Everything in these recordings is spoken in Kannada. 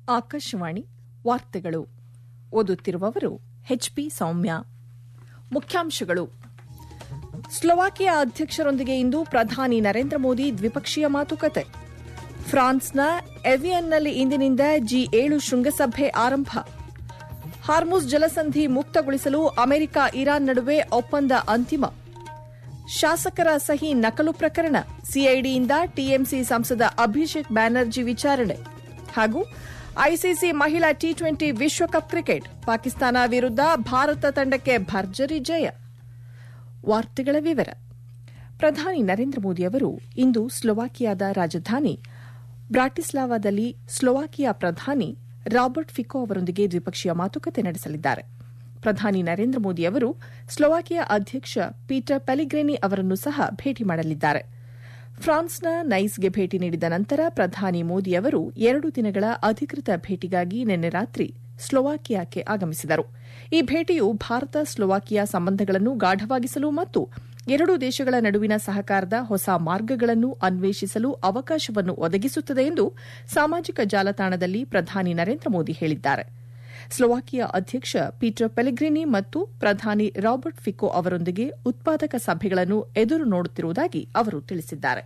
ಆಕಾಶವಾಣಿ ವಾರ್ತೆಗಳು ಓದುತ್ತಿರುವವರು ಎಚ್ಪಿ ಸೌಮ್ಯ ಮುಖ್ಯಾಂಶಗಳು ಸ್ಲೋವಾಕಿಯಾ ಅಧ್ಯಕ್ಷರೊಂದಿಗೆ ಇಂದು ಪ್ರಧಾನಿ ನರೇಂದ್ರ ಮೋದಿ ದ್ವಿಪಕ್ಷೀಯ ಮಾತುಕತೆ ಫ್ರಾನ್ಸ್ನ ಎವಿಯನ್ನಲ್ಲಿ ಇಂದಿನಿಂದ ಜಿ ಏಳು ಶೃಂಗಸಭೆ ಆರಂಭ ಹಾರ್ಮುಸ್ ಜಲಸಂಧಿ ಮುಕ್ತಗೊಳಿಸಲು ಅಮೆರಿಕ ಇರಾನ್ ನಡುವೆ ಒಪ್ಪಂದ ಅಂತಿಮ ಶಾಸಕರ ಸಹಿ ನಕಲು ಪ್ರಕರಣ ಸಿಐಡಿಯಿಂದ ಟಿಎಂಸಿ ಸಂಸದ ಅಭಿಷೇಕ್ ಬ್ಯಾನರ್ಜಿ ವಿಚಾರಣೆ ಹಾಗೂ ಐಸಿಸಿ ಮಹಿಳಾ ಟಿ ಟ್ವೆಂಟಿ ವಿಶ್ವಕಪ್ ಕ್ರಿಕೆಟ್ ಪಾಕಿಸ್ತಾನ ವಿರುದ್ಧ ಭಾರತ ತಂಡಕ್ಕೆ ಭರ್ಜರಿ ಜಯ ವಾರ್ತೆಗಳ ವಿವರ ಪ್ರಧಾನಿ ನರೇಂದ್ರ ಮೋದಿ ಅವರು ಇಂದು ಸ್ಲೋವಾಕಿಯಾದ ರಾಜಧಾನಿ ಬ್ರಾಟಿಸ್ಲಾವಾದಲ್ಲಿ ಸ್ಲೋವಾಕಿಯಾ ಪ್ರಧಾನಿ ರಾಬರ್ಟ್ ಫಿಕೋ ಅವರೊಂದಿಗೆ ದ್ವಿಪಕ್ಷೀಯ ಮಾತುಕತೆ ನಡೆಸಲಿದ್ದಾರೆ ಪ್ರಧಾನಿ ನರೇಂದ್ರ ಮೋದಿ ಅವರು ಸ್ಲೋವಾಕಿಯಾ ಅಧ್ಯಕ್ಷ ಪೀಟರ್ ಪೆಲಿಗ್ರೇನಿ ಅವರನ್ನು ಸಹ ಭೇಟಿ ಮಾಡಲಿದ್ದಾರೆ ಫ್ರಾನ್ಸ್ನ ನೈಸ್ಗೆ ಭೇಟಿ ನೀಡಿದ ನಂತರ ಪ್ರಧಾನಿ ಮೋದಿ ಅವರು ಎರಡು ದಿನಗಳ ಅಧಿಕೃತ ಭೇಟಿಗಾಗಿ ನಿನ್ನೆ ರಾತ್ರಿ ಸ್ಲೋವಾಕಿಯಾಕ್ಕೆ ಆಗಮಿಸಿದರು ಈ ಭೇಟಿಯು ಭಾರತ ಸ್ಲೋವಾಕಿಯಾ ಸಂಬಂಧಗಳನ್ನು ಗಾಢವಾಗಿಸಲು ಮತ್ತು ಎರಡೂ ದೇಶಗಳ ನಡುವಿನ ಸಹಕಾರದ ಹೊಸ ಮಾರ್ಗಗಳನ್ನು ಅನ್ವೇಷಿಸಲು ಅವಕಾಶವನ್ನು ಒದಗಿಸುತ್ತದೆ ಎಂದು ಸಾಮಾಜಿಕ ಜಾಲತಾಣದಲ್ಲಿ ಪ್ರಧಾನಿ ನರೇಂದ್ರ ಮೋದಿ ಹೇಳಿದ್ದಾರೆ ಸ್ಲೋವಾಕಿಯಾ ಅಧ್ಯಕ್ಷ ಪೀಟರ್ ಪೆಲಿಗ್ರಿನಿ ಮತ್ತು ಪ್ರಧಾನಿ ರಾಬರ್ಟ್ ಫಿಕೋ ಅವರೊಂದಿಗೆ ಉತ್ಪಾದಕ ಸಭೆಗಳನ್ನು ಎದುರು ನೋಡುತ್ತಿರುವುದಾಗಿ ಅವರು ತಿಳಿಸಿದ್ದಾರೆ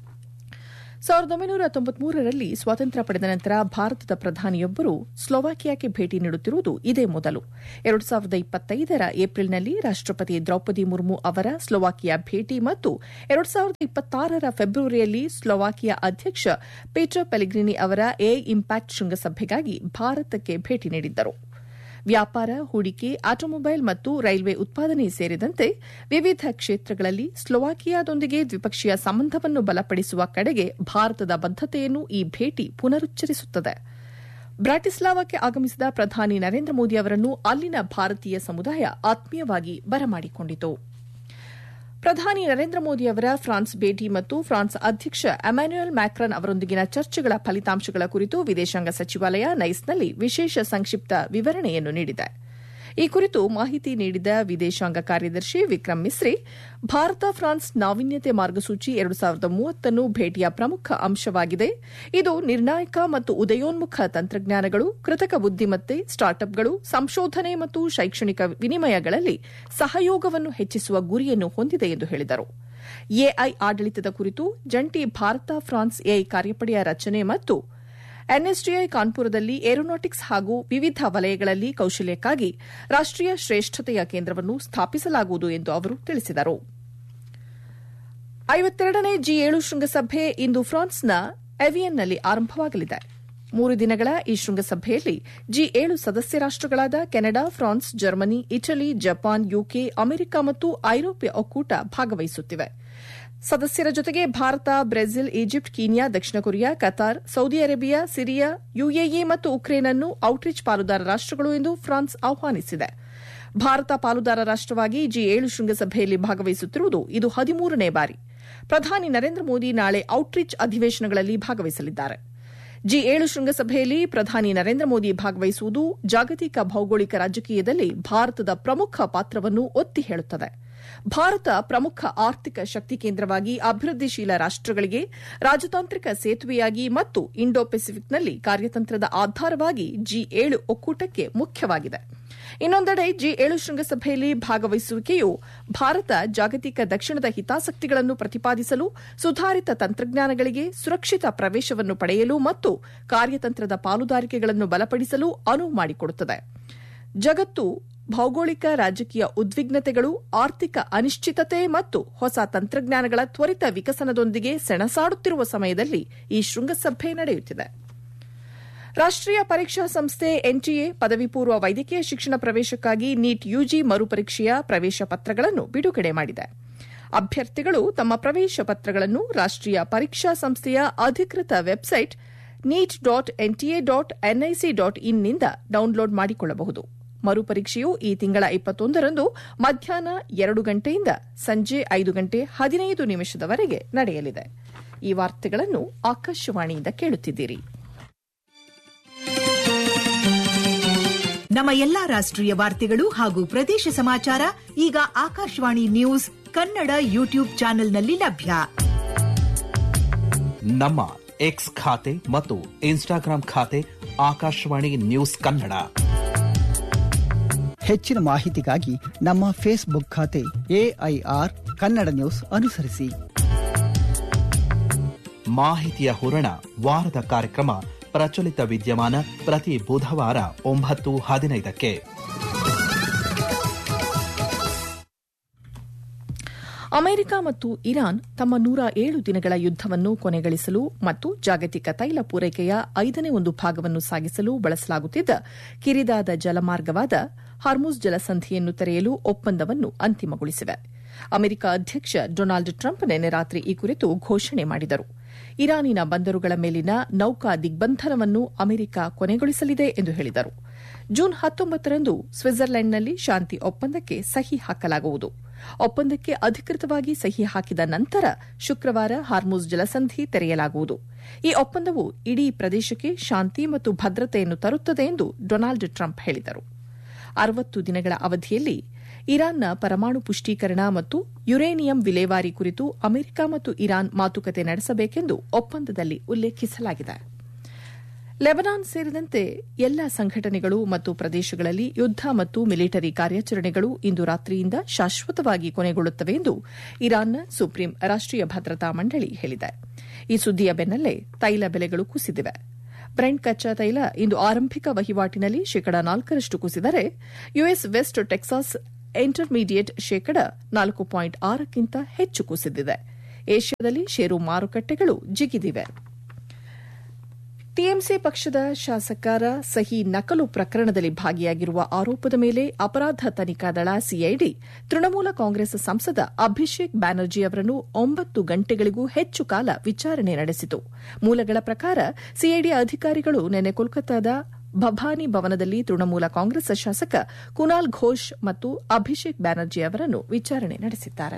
ಸಾವಿರದ ಒಂಬೈನೂರ ತೊಂಬತ್ಮೂರರಲ್ಲಿ ಸ್ವಾತಂತ್ರ್ಯ ಪಡೆದ ನಂತರ ಭಾರತದ ಪ್ರಧಾನಿಯೊಬ್ಬರು ಸ್ಲೋವಾಕಿಯಾಕ್ಕೆ ಭೇಟಿ ನೀಡುತ್ತಿರುವುದು ಇದೇ ಮೊದಲು ಎರಡು ಸಾವಿರದ ಇಪ್ಪತ್ತೈದರ ಏಪ್ರಿಲ್ನಲ್ಲಿ ರಾಷ್ಟಪತಿ ದ್ರೌಪದಿ ಮುರ್ಮು ಅವರ ಸ್ಲೋವಾಕಿಯಾ ಭೇಟಿ ಮತ್ತು ಎರಡು ಸಾವಿರದ ಇಪ್ಪತ್ತಾರರ ಫೆಬ್ರವರಿಯಲ್ಲಿ ಸ್ಲೋವಾಕಿಯಾ ಅಧ್ಯಕ್ಷ ಪೀಟರ್ ಪೆಲಿಗ್ರಿನಿ ಅವರ ಎ ಇಂಪ್ಯಾಕ್ಟ್ ಶೃಂಗಸಭೆಗಾಗಿ ಭಾರತಕ್ಕೆ ಭೇಟಿ ನೀಡಿದ್ದರು ವ್ಯಾಪಾರ ಹೂಡಿಕೆ ಆಟೋಮೊಬೈಲ್ ಮತ್ತು ರೈಲ್ವೆ ಉತ್ಪಾದನೆ ಸೇರಿದಂತೆ ವಿವಿಧ ಕ್ಷೇತ್ರಗಳಲ್ಲಿ ಸ್ಲೋವಾಕಿಯಾದೊಂದಿಗೆ ದ್ವಿಪಕ್ಷೀಯ ಸಂಬಂಧವನ್ನು ಬಲಪಡಿಸುವ ಕಡೆಗೆ ಭಾರತದ ಬದ್ದತೆಯನ್ನು ಈ ಭೇಟಿ ಪುನರುಚ್ಚರಿಸುತ್ತದೆ ಬ್ರಾಟಿಸ್ಲಾವಾಕ್ಕೆ ಆಗಮಿಸಿದ ಪ್ರಧಾನಿ ನರೇಂದ್ರ ಮೋದಿ ಅವರನ್ನು ಅಲ್ಲಿನ ಭಾರತೀಯ ಸಮುದಾಯ ಆತ್ಮೀಯವಾಗಿ ಬರಮಾಡಿಕೊಂಡಿತು ಪ್ರಧಾನಿ ನರೇಂದ್ರ ಮೋದಿ ಅವರ ಫ್ರಾನ್ಸ್ ಭೇಟಿ ಮತ್ತು ಫ್ರಾನ್ಸ್ ಅಧ್ಯಕ್ಷ ಅಮ್ಯಾನ್ಯುಯಲ್ ಮ್ಯಾಕ್ರನ್ ಅವರೊಂದಿಗಿನ ಚರ್ಚೆಗಳ ಫಲಿತಾಂಶಗಳ ಕುರಿತು ವಿದೇಶಾಂಗ ಸಚಿವಾಲಯ ನೈಸ್ನಲ್ಲಿ ವಿಶೇಷ ಸಂಕ್ಷಿಪ್ತ ವಿವರಣೆಯನ್ನು ನೀಡಿದೆ ಈ ಕುರಿತು ಮಾಹಿತಿ ನೀಡಿದ ವಿದೇಶಾಂಗ ಕಾರ್ಯದರ್ಶಿ ವಿಕ್ರಮ್ ಮಿಸ್ರಿ ಭಾರತ ಫ್ರಾನ್ಸ್ ನಾವೀನ್ಯತೆ ಮಾರ್ಗಸೂಚಿ ಎರಡು ಸಾವಿರದ ಮೂವತ್ತನ್ನು ಭೇಟಿಯ ಪ್ರಮುಖ ಅಂಶವಾಗಿದೆ ಇದು ನಿರ್ಣಾಯಕ ಮತ್ತು ಉದಯೋನ್ಮುಖ ತಂತ್ರಜ್ಞಾನಗಳು ಕೃತಕ ಬುದ್ದಿಮತ್ತೆ ಸ್ಟಾರ್ಟ್ಅಪ್ಗಳು ಸಂಶೋಧನೆ ಮತ್ತು ಶೈಕ್ಷಣಿಕ ವಿನಿಮಯಗಳಲ್ಲಿ ಸಹಯೋಗವನ್ನು ಹೆಚ್ಚಿಸುವ ಗುರಿಯನ್ನು ಹೊಂದಿದೆ ಎಂದು ಹೇಳಿದರು ಎಐ ಆಡಳಿತದ ಕುರಿತು ಜಂಟಿ ಭಾರತ ಫ್ರಾನ್ಸ್ ಎಐ ಕಾರ್ಯಪಡೆಯ ರಚನೆ ಮತ್ತು ಎನ್ಎಸ್ಡಿಐ ಕಾನ್ಪುರದಲ್ಲಿ ಏರೋನಾಟಿಕ್ಸ್ ಹಾಗೂ ವಿವಿಧ ವಲಯಗಳಲ್ಲಿ ಕೌಶಲ್ಯಕ್ಕಾಗಿ ರಾಷ್ಟೀಯ ಶ್ರೇಷ್ಠತೆಯ ಕೇಂದ್ರವನ್ನು ಸ್ಥಾಪಿಸಲಾಗುವುದು ಎಂದು ಅವರು ತಿಳಿಸಿದರು ಐವತ್ತೆರಡನೇ ಜಿ ಏಳು ಶೃಂಗಸಭೆ ಇಂದು ಫ್ರಾನ್ಸ್ನ ಎವಿಯನ್ನಲ್ಲಿ ಆರಂಭವಾಗಲಿದೆ ಮೂರು ದಿನಗಳ ಈ ಶೃಂಗಸಭೆಯಲ್ಲಿ ಜಿ ಏಳು ಸದಸ್ಯ ರಾಷ್ಟಗಳಾದ Canada France Germany Italy Japan UK America ಮತ್ತು ಐರೋಪ್ಯ ಒಕ್ಕೂಟ ಭಾಗವಹಿಸುತ್ತಿವೆ ಸದಸ್ಯರ ಜೊತೆಗೆ ಭಾರತ ಬ್ರೆಜಿಲ್ ಈಜಿಪ್ಟ್ ಕೀನ್ಯಾ ದಕ್ಷಿಣ Korea Qatar Saudi Arabia Syria UAE ಮತ್ತು ಉಕ್ರೇನ್ ಅನ್ನು ಔಟ್ರೀಚ್ ಪಾಲುದಾರ ರಾಷ್ಟಗಳು ಎಂದು ಫ್ರಾನ್ಸ್ ಆಹ್ವಾನಿಸಿದೆ ಭಾರತ ಪಾಲುದಾರ ರಾಷ್ಟವಾಗಿ ಜಿ ಏಳು ಶೃಂಗಸಭೆಯಲ್ಲಿ ಭಾಗವಹಿಸುತ್ತಿರುವುದು ಇದು ಹದಿಮೂರನೇ ಬಾರಿ ಪ್ರಧಾನಿ ನರೇಂದ್ರ ಮೋದಿ ನಾಳೆ ಔಟ್ರೀಚ್ ಅಧಿವೇಶನಗಳಲ್ಲಿ ಭಾಗವಹಿಸಲಿದ್ದಾರೆ ಜಿ ಏಳು ಶೃಂಗಸಭೆಯಲ್ಲಿ ಪ್ರಧಾನಿ ನರೇಂದ್ರ ಮೋದಿ ಭಾಗವಹಿಸುವುದು ಜಾಗತಿಕ ಭೌಗೋಳಿಕ ರಾಜಕೀಯದಲ್ಲಿ ಭಾರತದ ಪ್ರಮುಖ ಪಾತ್ರವನ್ನು ಒತ್ತಿ ಹೇಳುತ್ತದೆ ಭಾರತ ಪ್ರಮುಖ ಆರ್ಥಿಕ ಶಕ್ತಿ ಕೇಂದ್ರವಾಗಿ ಅಭಿವೃದ್ಧಿಶೀಲ ರಾಷ್ಟಗಳಿಗೆ ರಾಜತಾಂತ್ರಿಕ ಸೇತುವೆಯಾಗಿ ಮತ್ತು ಇಂಡೋ ಪೆಸಿಫಿಕ್ನಲ್ಲಿ ಕಾರ್ಯತಂತ್ರದ ಆಧಾರವಾಗಿ ಜಿ ಏಳು ಒಕ್ಕೂಟಕ್ಕೆ ಮುಖ್ಯವಾಗಿದೆ ಇನ್ನೊಂದೆಡೆ ಜಿ ಏಳು ಶೃಂಗಸಭೆಯಲ್ಲಿ ಭಾಗವಹಿಸುವಿಕೆಯು ಭಾರತ ಜಾಗತಿಕ ದಕ್ಷಿಣದ ಹಿತಾಸಕ್ತಿಗಳನ್ನು ಪ್ರತಿಪಾದಿಸಲು ಸುಧಾರಿತ ತಂತ್ರಜ್ಞಾನಗಳಿಗೆ ಸುರಕ್ಷಿತ ಪ್ರವೇಶವನ್ನು ಪಡೆಯಲು ಮತ್ತು ಕಾರ್ಯತಂತ್ರದ ಪಾಲುದಾರಿಕೆಗಳನ್ನು ಬಲಪಡಿಸಲು ಅನುವು ಮಾಡಿಕೊಡುತ್ತದೆ ಜಗತ್ತು ಭೌಗೋಳಿಕ ರಾಜಕೀಯ ಉದ್ವಿಗ್ನತೆಗಳು ಆರ್ಥಿಕ ಅನಿಶ್ಚಿತತೆ ಮತ್ತು ಹೊಸ ತಂತ್ರಜ್ಞಾನಗಳ ತ್ವರಿತ ವಿಕಸನದೊಂದಿಗೆ ಸೆಣಸಾಡುತ್ತಿರುವ ಸಮಯದಲ್ಲಿ ಈ ಶೃಂಗಸಭೆ ನಡೆಯುತ್ತಿದೆ ರಾಷ್ಟೀಯ ಪರೀಕ್ಷಾ ಸಂಸ್ಥೆ ಎನ್ಟಿಎ ಪದವಿ ಪೂರ್ವ ವೈದ್ಯಕೀಯ ಶಿಕ್ಷಣ ಪ್ರವೇಶಕ್ಕಾಗಿ ನೀಟ್ ಯುಜಿ ಮರುಪರೀಕ್ಷೆಯ ಪ್ರವೇಶ ಪತ್ರಗಳನ್ನು ಬಿಡುಗಡೆ ಮಾಡಿದೆ ಅಭ್ಯರ್ಥಿಗಳು ತಮ್ಮ ಪ್ರವೇಶ ಪತ್ರಗಳನ್ನು ರಾಷ್ಟೀಯ ಪರೀಕ್ಷಾ ಸಂಸ್ಥೆಯ ಅಧಿಕೃತ website NEET dot NTA dot NIC dot ಇನ್ನಿಂದ ಡೌನ್ಲೋಡ್ ಮಾಡಿಕೊಳ್ಳಬಹುದು ಮರುಪರೀಕ್ಷೆಯು ಈ ತಿಂಗಳ ಇಪ್ಪತ್ತೊಂದರಂದು ಮಧ್ಯಾಹ್ನ ಎರಡು ಗಂಟೆಯಿಂದ ಸಂಜೆ ಐದು ಗಂಟೆ ಹದಿನೈದು ನಿಮಿಷದವರೆಗೆ ನಡೆಯಲಿದೆ ಈ ವಾರ್ತೆಗಳನ್ನು ಆಕಾಶವಾಣಿಯಿಂದ ಕೇಳುತ್ತಿದ್ದೀರಿ ನಮ್ಮ ಎಲ್ಲಾ ರಾಷ್ಟ್ರೀಯ ವಾರ್ತೆಗಳು ಹಾಗೂ ಪ್ರದೇಶ ಸಮಾಚಾರ ಈಗ ಆಕಾಶವಾಣಿ ನ್ಯೂಸ್ ಕನ್ನಡ ಯೂಟ್ಯೂಬ್ ಚಾನೆಲ್ನಲ್ಲಿ ಲಭ್ಯ ನಮ್ಮ ಎಕ್ಸ್ ಖಾತೆ ಮತ್ತು ಇನ್ಸ್ಟಾಗ್ರಾಂ ಖಾತೆ ಆಕಾಶವಾಣಿ ನ್ಯೂಸ್ ಕನ್ನಡ ಹೆಚ್ಚಿನ ಮಾಹಿತಿಗಾಗಿ ನಮ್ಮ ಫೇಸ್ಬುಕ್ ಖಾತೆ ಎಐಆರ್ ಕನ್ನಡ ನ್ಯೂಸ್ ಅನುಸರಿಸಿ ಮಾಹಿತಿಯ ಹೂರಣ ವಾರದ ಕಾರ್ಯಕ್ರಮ ಪ್ರಚಲಿತ ವಿದ್ಯಮಾನ ಪ್ರತಿ ಬುಧವಾರ ಒಂಬತ್ತು ಹದಿನೈದಕ್ಕೆ ಅಮೆರಿಕ ಮತ್ತು ಇರಾನ್ ತಮ್ಮ ನೂರ ಏಳು ದಿನಗಳ ಯುದ್ದವನ್ನು ಕೊನೆಗಳಿಸಲು ಮತ್ತು ಜಾಗತಿಕ ತೈಲ ಪೂರೈಕೆಯ ಐದನೇ ಒಂದು ಭಾಗವನ್ನು ಸಾಗಿಸಲು ಬಳಸಲಾಗುತ್ತಿದ್ದ ಕಿರಿದಾದ ಜಲಮಾರ್ಗವಾದ ಹಾರ್ಮುಜ್ ಜಲಸಂಧಿಯನ್ನು ತೆರೆಯಲು ಒಪ್ಪಂದವನ್ನು ಅಂತಿಮಗೊಳಿಸಿವೆ ಅಮೆರಿಕ ಅಧ್ಯಕ್ಷ ಡೊನಾಲ್ಡ್ ಟ್ರಂಪ್ ನಿನ್ನೆ ರಾತ್ರಿ ಈ ಕುರಿತು ಘೋಷಣೆ ಮಾಡಿದರು ಇರಾನಿನ ಬಂದರುಗಳ ಮೇಲಿನ ನೌಕಾ ದಿಗ್ಬಂಧನವನ್ನು ಅಮೆರಿಕ ಕೊನೆಗೊಳಿಸಲಿದೆ ಎಂದು ಹೇಳಿದರು ಜೂನ್ ಹತ್ತೊಂಬತ್ತರಂದು ಸ್ವಿಟ್ಜರ್ಲೆಂಡ್ನಲ್ಲಿ ಶಾಂತಿ ಒಪ್ಪಂದಕ್ಕೆ ಸಹಿ ಹಾಕಲಾಗುವುದು ಒಪ್ಪಂದಕ್ಕೆ ಅಧಿಕೃತವಾಗಿ ಸಹಿ ಹಾಕಿದ ನಂತರ ಶುಕ್ರವಾರ ಹಾರ್ಮುಜ್ ಜಲಸಂಧಿ ತೆರೆಯಲಾಗುವುದು ಈ ಒಪ್ಪಂದವು ಇಡೀ ಪ್ರದೇಶಕ್ಕೆ ಶಾಂತಿ ಮತ್ತು ಭದ್ರತೆಯನ್ನು ತರುತ್ತದೆ ಎಂದು ಡೊನಾಲ್ಡ್ ಟ್ರಂಪ್ ಹೇಳಿದರು ಅರವತ್ತು ದಿನಗಳ ಅವಧಿಯಲ್ಲಿ ಇರಾನ್ನ ಪರಮಾಣು ಪುಷ್ಟೀಕರಣ ಮತ್ತು ಯುರೇನಿಯಂ ವಿಲೇವಾರಿ ಕುರಿತು ಅಮೆರಿಕ ಮತ್ತು ಇರಾನ್ ಮಾತುಕತೆ ನಡೆಸಬೇಕೆಂದು ಒಪ್ಪಂದದಲ್ಲಿ ಉಲ್ಲೇಖಿಸಲಾಗಿದೆ ಲೆಬನಾನ್ ಸೇರಿದಂತೆ ಎಲ್ಲ ಸಂಘಟನೆಗಳು ಮತ್ತು ಪ್ರದೇಶಗಳಲ್ಲಿ ಯುದ್ದ ಮತ್ತು ಮಿಲಿಟರಿ ಕಾರ್ಯಾಚರಣೆಗಳು ಇಂದು ರಾತ್ರಿಯಿಂದ ಶಾಶ್ವತವಾಗಿ ಕೊನೆಗೊಳ್ಳುತ್ತವೆ ಎಂದು ಇರಾನ್ನ ಸುಪ್ರೀಂ ರಾಷ್ಟೀಯ ಭದ್ರತಾ ಮಂಡಳಿ ಹೇಳಿದೆ ಈ ಸುದ್ದಿಯ ಬೆನ್ನಲ್ಲೇ ತೈಲ ಬೆಲೆಗಳು ಕುಸಿದಿವೆ ಬ್ರೆಂಟ್ ಕಚ್ಚಾ ತೈಲ ಇಂದು ಆರಂಭಿಕ ವಹಿವಾಟಿನಲ್ಲಿ ಶೇಕಡ ನಾಲ್ಕರಷ್ಟು ಕುಸಿದರೆ ಯುಎಸ್ ವೆಸ್ಟ್ ಟೆಕ್ಸಾಸ್ ಇಂಟರ್ಮೀಡಿಯೇಟ್ ಶೇಕಡ ನಾಲ್ಕು ಪಾಯಿಂಟ್ ಆರಕ್ಕಿಂತ ಹೆಚ್ಚು ಕುಸಿದಿದೆ ಏಷ್ಯಾದಲ್ಲಿ ಷೇರು ಮಾರುಕಟ್ಟೆಗಳು ಜಿಗಿದಿವೆ ಟಿಎಂಸಿ ಪಕ್ಷದ ಶಾಸಕರ ಸಹಿ ನಕಲು ಪ್ರಕರಣದಲ್ಲಿ ಭಾಗಿಯಾಗಿರುವ ಆರೋಪದ ಮೇಲೆ ಅಪರಾಧ ತನಿಖಾ ದಳ ಸಿಐಡಿ ತೃಣಮೂಲ ಕಾಂಗ್ರೆಸ್ ಸಂಸದ ಅಭಿಷೇಕ್ ಬ್ಯಾನರ್ಜಿ ಅವರನ್ನು ಒಂಬತ್ತು ಗಂಟೆಗಳಿಗೂ ಹೆಚ್ಚು ಕಾಲ ವಿಚಾರಣೆ ನಡೆಸಿತು ಮೂಲಗಳ ಪ್ರಕಾರ ಸಿಐಡಿ ಅಧಿಕಾರಿಗಳು ನಿನ್ನೆ ಕೋಲ್ಕತ್ತಾದ ಭವಾನಿ ಭವನದಲ್ಲಿ ತೃಣಮೂಲ ಕಾಂಗ್ರೆಸ್ ಶಾಸಕ ಕುನಾಲ್ ಘೋಷ್ ಮತ್ತು ಅಭಿಷೇಕ್ ಬ್ಯಾನರ್ಜಿ ಅವರನ್ನು ವಿಚಾರಣೆ ನಡೆಸಿದ್ದಾರೆ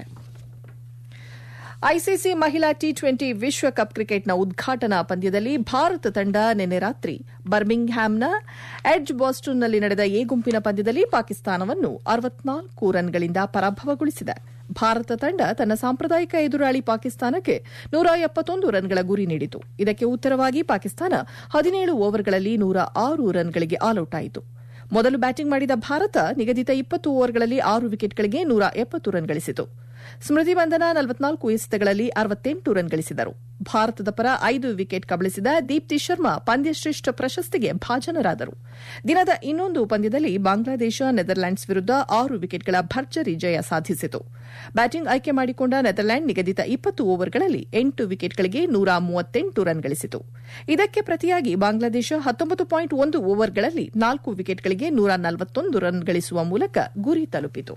ಐಸಿಸಿ ಮಹಿಳಾ ಟಿ ಟ್ವೆಂಟಿ ವಿಶ್ವಕಪ್ ಕ್ರಿಕೆಟ್ನ ಉದ್ಘಾಟನಾ ಪಂದ್ಯದಲ್ಲಿ ಭಾರತ ತಂಡ ನಿನ್ನೆ ರಾತ್ರಿ ಬರ್ಮಿಂಗ್ಹ್ಯಾಮ್ನ ಎಡ್ಜ್ ಬಾಸ್ಟನ್ನಲ್ಲಿ ನಡೆದ ಎ ಗುಂಪಿನ ಪಂದ್ಯದಲ್ಲಿ ಪಾಕಿಸ್ತಾನವನ್ನು ಅರವತ್ನಾಲ್ಕು ರನ್ಗಳಿಂದ ಪರಾಭವಗೊಳಿಸಿದೆ ಭಾರತ ತಂಡ ತನ್ನ ಸಾಂಪ್ರದಾಯಿಕ ಎದುರಾಳಿ ಪಾಕಿಸ್ತಾನಕ್ಕೆ ನೂರ ಎಪ್ಪತ್ತೊಂದು ರನ್ಗಳ ಗುರಿ ನೀಡಿತು ಇದಕ್ಕೆ ಉತ್ತರವಾಗಿ ಪಾಕಿಸ್ತಾನ ಹದಿನೇಳು ಓವರ್ಗಳಲ್ಲಿ ನೂರ ಆರು ರನ್ಗಳಿಗೆ ಆಲ್ಔಟ್ ಆಯಿತು ಮೊದಲು ಬ್ಯಾಟಿಂಗ್ ಮಾಡಿದ ಭಾರತ ನಿಗದಿತ ಇಪ್ಪತ್ತು ಓವರ್ಗಳಲ್ಲಿ ಆರು ವಿಕೆಟ್ಗಳಿಗೆ ನೂರ ಎಪ್ಪತ್ತು ರನ್ ಗಳಿಸಿತು ಸ್ಮೃತಿ ಬಂಧನ ನಲವತ್ನಾಲ್ಕು ಎಸೆತಗಳಲ್ಲಿ ಅರವತ್ತೆಂಟು ರನ್ ಗಳಿಸಿದರು ಭಾರತದ ಪರ ಐದು ವಿಕೆಟ್ ಕಬಳಿಸಿದ ದೀಪ್ತಿ ಶರ್ಮಾ ಪಂದ್ಯಶ್ರೇಷ್ಠ ಪ್ರಶಸ್ತಿಗೆ ಭಾಜನರಾದರು ದಿನದ ಇನ್ನೊಂದು ಪಂದ್ಯದಲ್ಲಿ ಬಾಂಗ್ಲಾದೇಶ ನೆದರ್ಲ್ಯಾಂಡ್ಸ್ ವಿರುದ್ಧ ಆರು ವಿಕೆಟ್ಗಳ ಭರ್ಜರಿ ಜಯ ಸಾಧಿಸಿತು ಬ್ಯಾಟಿಂಗ್ ಆಯ್ಕೆ ಮಾಡಿಕೊಂಡ ನೆದರ್ಲ್ಯಾಂಡ್ ನಿಗದಿತ ಇಪ್ಪತ್ತು ಓವರ್ಗಳಲ್ಲಿ ಎಂಟು ವಿಕೆಟ್ಗಳಿಗೆ ನೂರ ಮೂವತ್ತೆಂಟು ರನ್ ಗಳಿಸಿತು ಇದಕ್ಕೆ ಪ್ರತಿಯಾಗಿ ಬಾಂಗ್ಲಾದೇಶ ಹತ್ತೊಂಬತ್ತು ಪಾಯಿಂಟ್ ಒಂದು ಓವರ್ಗಳಲ್ಲಿ ನಾಲ್ಕು ವಿಕೆಟ್ಗಳಿಗೆ ನೂರ ನಲವತ್ತೊಂದು ರನ್ ಗಳಿಸುವ ಮೂಲಕ ಗುರಿ ತಲುಪಿತು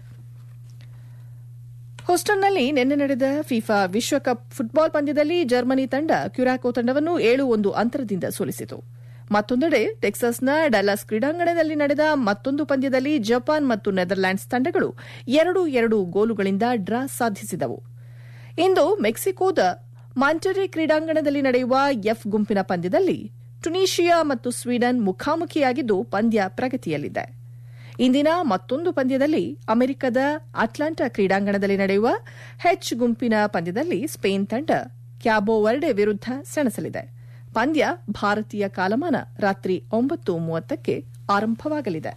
ಹೂಸ್ಟನ್ನಲ್ಲಿ ನಿನ್ನೆ ನಡೆದ ಫಿಫಾ ವಿಶ್ವಕಪ್ ಫುಟ್ಬಾಲ್ ಪಂದ್ಯದಲ್ಲಿ ಜರ್ಮನಿ ತಂಡ ಕ್ಯುರಾಕೋ ತಂಡವನ್ನು ಏಳು ಒಂದು ಅಂತರದಿಂದ ಸೋಲಿಸಿತು ಮತ್ತೊಂದೆಡೆ ಟೆಕ್ಸಾಸ್ನ ಡಲ್ಲಾಸ್ ಕ್ರೀಡಾಂಗಣದಲ್ಲಿ ನಡೆದ ಮತ್ತೊಂದು ಪಂದ್ಯದಲ್ಲಿ ಜಪಾನ್ ಮತ್ತು ನೆದರ್ಲ್ಯಾಂಡ್ಸ್ ತಂಡಗಳು ಎರಡು ಎರಡು ಗೋಲುಗಳಿಂದ ಡ್ರಾ ಸಾಧಿಸಿದವು ಇಂದು ಮೆಕ್ಸಿಕೋದ ಮಾಂಟರಿ ಕ್ರೀಡಾಂಗಣದಲ್ಲಿ ನಡೆಯುವ ಎಫ್ ಗುಂಪಿನ ಪಂದ್ಯದಲ್ಲಿ ಟುನೀಷಿಯಾ ಮತ್ತು ಸ್ವೀಡನ್ ಮುಖಾಮುಖಿಯಾಗಿದ್ದು ಪಂದ್ಯ ಪ್ರಗತಿಯಲ್ಲಿದೆ ಇಂದಿನ ಮತ್ತೊಂದು ಪಂದ್ಯದಲ್ಲಿ ಅಮೆರಿಕದ ಅಟ್ಲಾಂಟಾ ಕ್ರೀಡಾಂಗಣದಲ್ಲಿ ನಡೆಯುವ ಹೆಚ್ ಗುಂಪಿನ ಪಂದ್ಯದಲ್ಲಿ ಸ್ಪೇನ್ ತಂಡ ಕ್ಯಾಬೋ ವರ್ಡೆ ವಿರುದ್ಧ ಸೆಣಸಲಿದೆ ಪಂದ್ಯ ಭಾರತೀಯ ಕಾಲಮಾನ ರಾತ್ರಿ ಒಂಬತ್ತು ಮೂವತ್ತಕ್ಕೆ ಆರಂಭವಾಗಲಿದೆ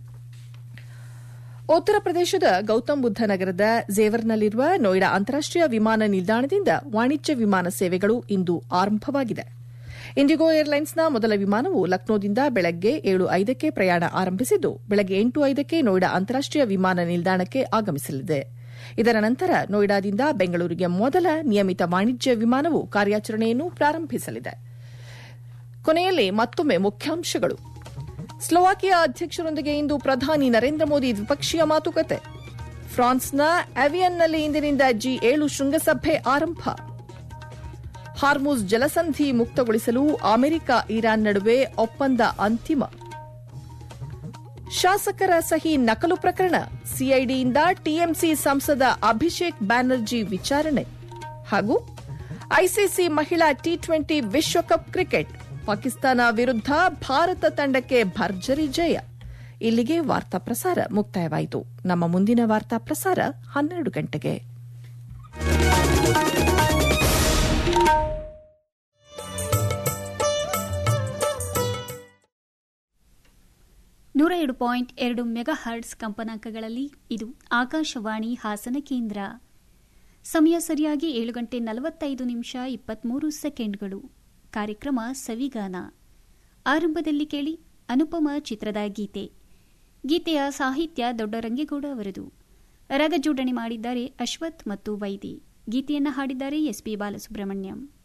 ಉತ್ತರ ಪ್ರದೇಶದ ಗೌತಮ್ ಬುದ್ಧ ನಗರದ ಝೇವರ್ನಲ್ಲಿರುವ ನೋಯ್ಡಾ ಅಂತಾರಾಷ್ಟೀಯ ವಿಮಾನ ನಿಲ್ದಾಣದಿಂದ ವಾಣಿಜ್ಯ ವಿಮಾನ ಸೇವೆಗಳು ಇಂದು ಆರಂಭವಾಗಿದೆ ಇಂಡಿಗೋ ಏರ್ಲೈನ್ಸ್ನ ಮೊದಲ ವಿಮಾನವು ಲಕ್ನೋದಿಂದ ಬೆಳಗ್ಗೆ ಏಳು ಐದಕ್ಕೆ ಪ್ರಯಾಣ ಆರಂಭಿಸಿದ್ದು ಬೆಳಗ್ಗೆ ಎಂಟು ಐದಕ್ಕೆ ನೋಯ್ಡಾ ಅಂತಾರಾಷ್ಟೀಯ ವಿಮಾನ ನಿಲ್ದಾಣಕ್ಕೆ ಆಗಮಿಸಲಿದೆ ಇದರ ನಂತರ ನೋಯ್ಡಾದಿಂದ ಬೆಂಗಳೂರಿಗೆ ಮೊದಲ ನಿಯಮಿತ ವಾಣಿಜ್ಯ ವಿಮಾನವು ಕಾರ್ಯಾಚರಣೆಯನ್ನು ಪ್ರಾರಂಭಿಸಲಿದೆ ಕೊನೆಯಲ್ಲಿ ಮತ್ತೊಮ್ಮೆ ಮುಖ್ಯಾಂಶಗಳು ಸ್ಲೋವಾಕಿಯಾ ಅಧ್ಯಕ್ಷರೊಂದಿಗೆ ಇಂದು ಪ್ರಧಾನಿ ನರೇಂದ್ರ ಮೋದಿ ದ್ವಿಪಕ್ಷೀಯ ಮಾತುಕತೆ ಫ್ರಾನ್ಸ್ನ ಅವಿಯನ್ನಲ್ಲಿ ಇಂದಿನಿಂದ ಜಿ ಏಳು ಶೃಂಗಸಭೆ ಆರಂಭ ಹಾರ್ಮುಜ್ ಜಲಸಂಧಿ ಮುಕ್ತಗೊಳಿಸಲು ಅಮೆರಿಕ ಇರಾನ್ ನಡುವೆ ಒಪ್ಪಂದ ಅಂತಿಮ ಶಾಸಕರ ಸಹಿ ನಕಲು ಪ್ರಕರಣ ಸಿಐಡಿಯಿಂದ ಟಿಎಂಸಿ ಸಂಸದ ಅಭಿಷೇಕ್ ಬ್ಯಾನರ್ಜಿ ವಿಚಾರಣೆ ಹಾಗೂ ಐಸಿಸಿ ಮಹಿಳಾ ಟಿ ಟ್ವೆಂಟಿ ವಿಶ್ವಕಪ್ ಕ್ರಿಕೆಟ್ ಪಾಕಿಸ್ತಾನ ವಿರುದ್ಧ ಭಾರತ ತಂಡಕ್ಕೆ ಭರ್ಜರಿ ಜಯ ಇಲ್ಲಿಗೆ ವಾರ್ತಾ ಪ್ರಸಾರ ಮುಕ್ತಾಯವಾಯಿತು ನಮ್ಮ ಮುಂದಿನ ವಾರ್ತಾ ಪ್ರಸಾರ ಹನ್ನೆರಡು ಗಂಟೆಗೆ ನೂರ ಎರಡು ಪಾಯಿಂಟ್ ಎರಡು ಮೆಗಾ ಹರ್ಟ್ಸ್ ಕಂಪನಾಂಕಗಳಲ್ಲಿ ಇದು ಆಕಾಶವಾಣಿ ಹಾಸನ ಕೇಂದ್ರ ಸಮಯ ಸರಿಯಾಗಿ ಏಳು ಗಂಟೆ ನಲವತ್ತೈದು ನಿಮಿಷ ಇಪ್ಪತ್ಮೂರು ಸೆಕೆಂಡ್ಗಳು ಕಾರ್ಯಕ್ರಮ ಸವಿಗಾನ ಆರಂಭದಲ್ಲಿ ಕೇಳಿ ಅನುಪಮ ಚಿತ್ರದ ಗೀತೆ ಗೀತೆಯ ಸಾಹಿತ್ಯ ದೊಡ್ಡರಂಗೇಗೌಡ ಅವರದು ರಾಗ ಜೋಡಣೆ ಮಾಡಿದ್ದಾರೆ ಅಶ್ವಥ್ ಮತ್ತು ವೈದಿ ಗೀತೆಯನ್ನು ಹಾಡಿದ್ದಾರೆ ಎಸ್ಪಿ ಬಾಲಸುಬ್ರಹ್ಮಣ್ಯಂ